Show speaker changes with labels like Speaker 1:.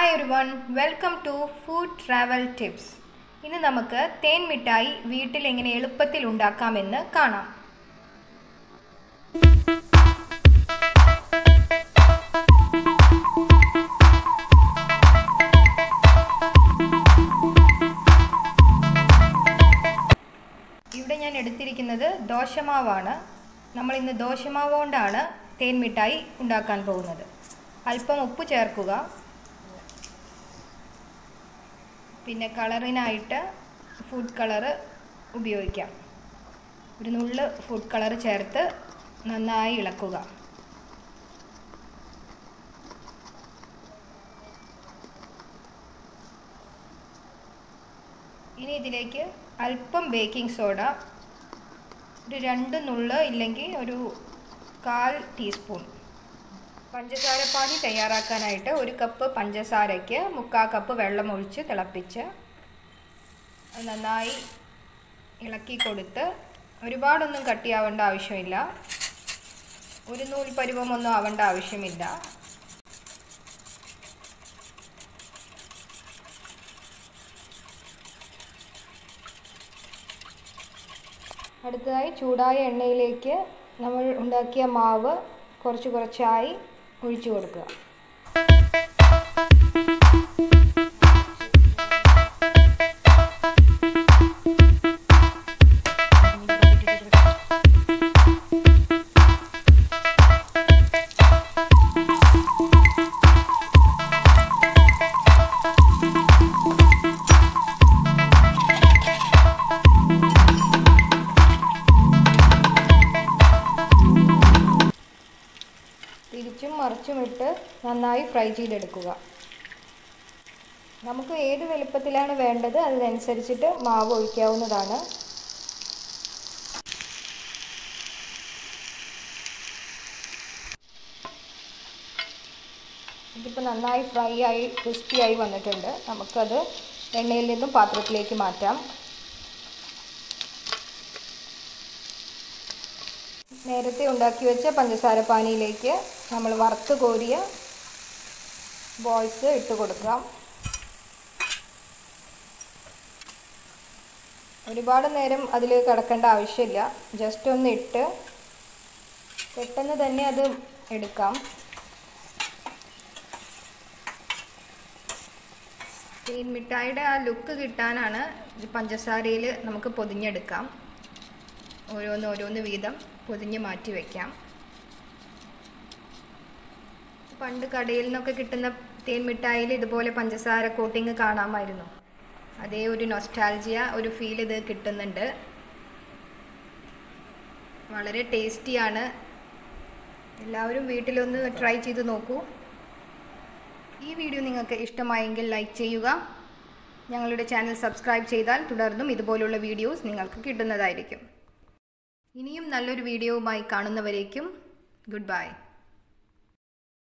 Speaker 1: hi everyone welcome to food travel tips ഇന്ന് നമുക്ക് തേൻ മിഠായി വീട്ടിൽ എങ്ങനെ എളുപ്പത്തിൽ ഉണ്ടാക്കാമെന്ന് കാണാം ഇവിടെ ഞാൻ എടുത്തിരിക്കുന്നത് ദോശമാവാണ് നമ്മൾ ഇന്ന് ദോശമാവ് കൊണ്ടാണ് തേൻ മിഠായി ഉണ്ടാക്കാൻ പോകുന്നത് അല്പം ഉപ്പ് ചേർക്കുക പിന്നെ കളറിനായിട്ട് ഫുഡ് കളറ് ഉപയോഗിക്കാം ഒരു നുള്ള് ഫുഡ് കളർ ചേർത്ത് നന്നായി ഇളക്കുക ഇനി ഇതിലേക്ക് അല്പം ബേക്കിംഗ് സോഡ ഒരു രണ്ട് നുള്ള് ഇല്ലെങ്കിൽ ഒരു കാൽ ടീസ്പൂൺ പഞ്ചസാര പാനി തയ്യാറാക്കാനായിട്ട് ഒരു കപ്പ് പഞ്ചസാരയ്ക്ക് മുക്കാൽ കപ്പ് വെള്ളം ഒഴിച്ച് തിളപ്പിച്ച് അത് നന്നായി ഇളക്കി കൊടുത്ത് ഒരുപാടൊന്നും കട്ടിയാവേണ്ട ആവശ്യമില്ല ഒരു നൂൽ പരുവമൊന്നും ആവേണ്ട ആവശ്യമില്ല അടുത്തതായി ചൂടായ എണ്ണയിലേക്ക് നമ്മൾ ഉണ്ടാക്കിയ മാവ് കുറച്ച് കുറച്ചായി ഒഴിച്ചു കൊടുക്കുക തിരിച്ചും മറിച്ചും ഇട്ട് നന്നായി ഫ്രൈ ചെയ്തെടുക്കുക നമുക്ക് ഏത് വലുപ്പത്തിലാണ് വേണ്ടത് അതിനനുസരിച്ചിട്ട് മാവ് ഒഴിക്കാവുന്നതാണ് ഇതിപ്പോൾ നന്നായി ഫ്രൈ ആയി ക്രിസ്പി ആയി വന്നിട്ടുണ്ട് നമുക്കത് എണ്ണയിൽ നിന്നും പാത്രത്തിലേക്ക് മാറ്റാം നേരത്തെ ഉണ്ടാക്കി വെച്ച പഞ്ചസാര പാനിയിലേക്ക് നമ്മൾ വറുത്ത് കോരിയ ബോൾസ് ഇട്ട് കൊടുക്കാം ഒരുപാട് നേരം അതിൽ കിടക്കേണ്ട ആവശ്യമില്ല ജസ്റ്റ് ഒന്ന് ഇട്ട് പെട്ടെന്ന് തന്നെ അത് എടുക്കാം ഈ മിഠായിയുടെ ആ ലുക്ക് കിട്ടാനാണ് പഞ്ചസാരയിൽ നമുക്ക് പൊതിഞ്ഞെടുക്കാം ഓരോന്ന് ഓരോന്ന് വീതം പൊതിഞ്ഞ് മാറ്റി വയ്ക്കാം പണ്ട് കടയിൽ നിന്നൊക്കെ കിട്ടുന്ന തേൻ മിഠായിൽ ഇതുപോലെ പഞ്ചസാര കോട്ടിങ് കാണാമായിരുന്നു അതേ ഒരു നൊസ്റ്റാൽജിയ ഒരു ഫീൽ ഇത് കിട്ടുന്നുണ്ട് വളരെ ടേസ്റ്റിയാണ് എല്ലാവരും വീട്ടിലൊന്ന് ട്രൈ ചെയ്ത് നോക്കൂ ഈ വീഡിയോ നിങ്ങൾക്ക് ഇഷ്ടമായെങ്കിൽ ലൈക്ക് ചെയ്യുക ഞങ്ങളുടെ ചാനൽ സബ്സ്ക്രൈബ് ചെയ്താൽ തുടർന്നും ഇതുപോലുള്ള വീഡിയോസ് നിങ്ങൾക്ക് കിട്ടുന്നതായിരിക്കും ഇനിയും നല്ലൊരു വീഡിയോവുമായി കാണുന്നവരേക്കും ഗുഡ് ബൈ